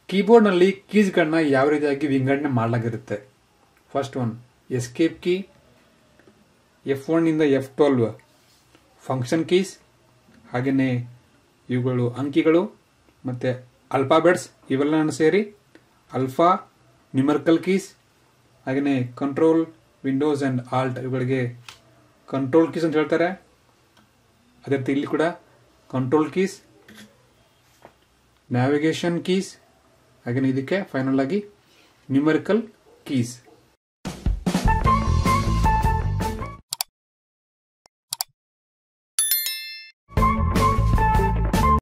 ಕೀಬೋರ್ಡ್ನಲ್ಲಿ ಕೀಸ್ಗಳನ್ನ ಯಾವ ರೀತಿಯಾಗಿ ವಿಂಗಡಣೆ ಮಾಡಲಾಗಿರುತ್ತೆ first one escape key F ಒನ್ನಿಂದ ಎಫ್ ಟ್ವೆಲ್ವ್ ಫಂಕ್ಷನ್ ಕೀಸ್ ಹಾಗೆಯೇ ಇವುಗಳು ಅಂಕಿಗಳು ಮತ್ತು ಅಲ್ಫಾಬೆಟ್ಸ್ ಇವೆಲ್ಲನೂ ಸೇರಿ ಅಲ್ಫಾ ನ್ಯೂಮರಿಕಲ್ ಕೀಸ್ ಹಾಗೆಯೇ ಕಂಟ್ರೋಲ್ ವಿಂಡೋಸ್ ಆ್ಯಂಡ್ ಆಲ್ಟ್ ಇವುಗಳಿಗೆ ಕಂಟ್ರೋಲ್ ಕೀಸ್ ಅಂತ ಹೇಳ್ತಾರೆ ಅದೇ ರೀತಿ ಇಲ್ಲಿ ಕೂಡ ಕಂಟ್ರೋಲ್ ಕೀಸ್ ನ್ಯಾವಿಗೇಷನ್ ಕೀಸ್ ಹಾಗೆಯೇ ಇದಕ್ಕೆ ಫೈನಲ್ ಆಗಿ ನ್ಯೂಮರಿಕಲ್ ಕೀಸ್